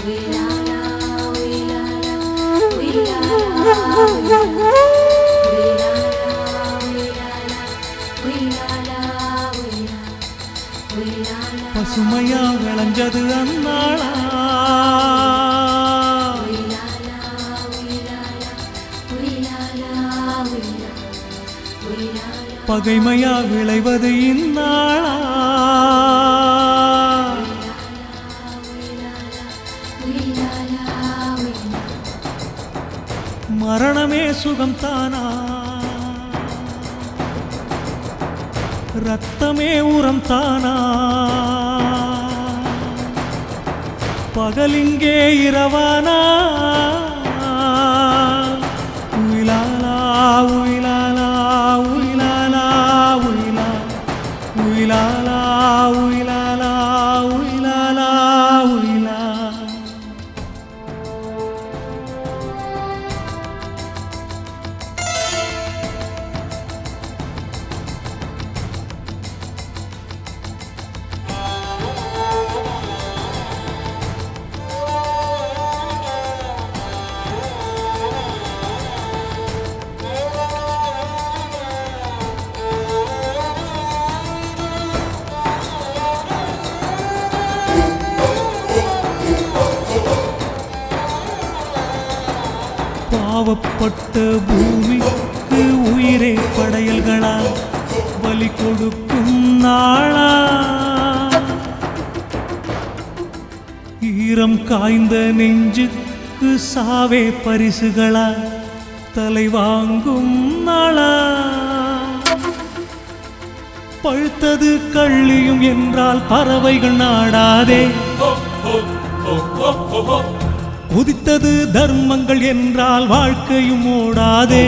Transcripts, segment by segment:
பசுமையா விளைஞ்சது அந்நாளா பகைமையா விளைவது இந்நாளா மரணமே சுகம் தானா ரத்தமே உரம் தானா பகலிங்கே இரவானா உயிலாலா உயிலாலா உயிலாலா உயிலா உயிலாலா உயிலாலா உயிலாலா உயிலா பாவப்பட்ட பூமிக்கு உயிரே படையல்களா பலி கொடுக்கும் நாளா ஈரம் காய்ந்த நெஞ்சுக்கு சாவே பரிசுகளா தலை வாங்கும் நாளா பழுத்தது கள்ளியும் என்றால் பறவைகள் நாடாதே உதித்தது தர்மங்கள் என்றால் வாழ்க்கையும் ஓடாதே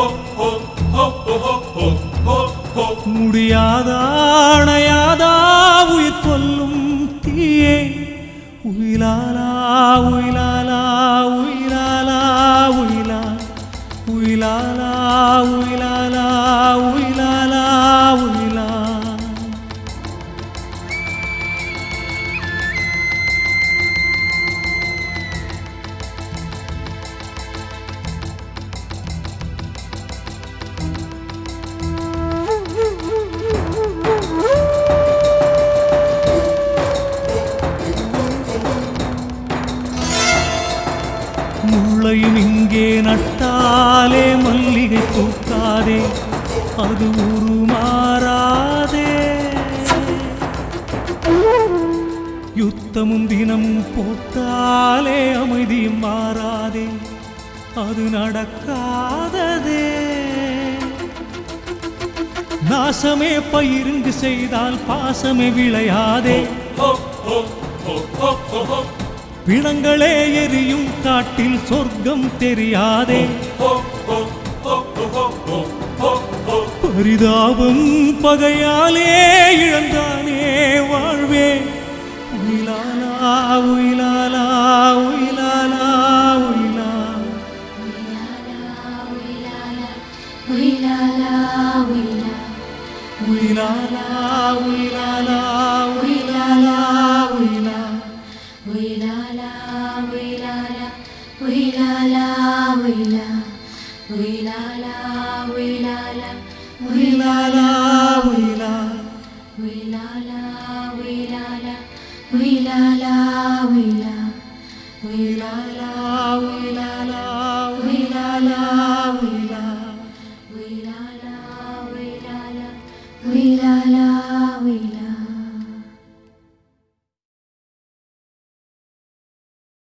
முடியாதா அணையாதா உயிர் கொல்லும் தீயே உயிலாலா உயிலாலா உயிலாலா உயிலா உயிலாலா உயிலாலா உயிலாலா உயிலா முள்ளையும் இங்கே நட்டாலே மல்லிகை பூக்காதே அது உருமாறாதே யுத்தமும் தினமும் போட்டாலே அமைதியும் மாறாதே அது நடக்காததே நாசமே பயிருங்கு செய்தால் பாசமே விளையாதே பிணங்களே எரியும் காட்டில் சொர்க்கம் தெரியாதே பரிதாபம் பகையாலே இழந்தானே வாழ்வே உயிலாலா உயிலாலா உயிலாலா உயிலா உயிலாலா உயிலாலா உயிலாலா உயிலா உயிலாலா உயிலா உயிலாலா உயிலாலா உயிலாலா உயிலா We la la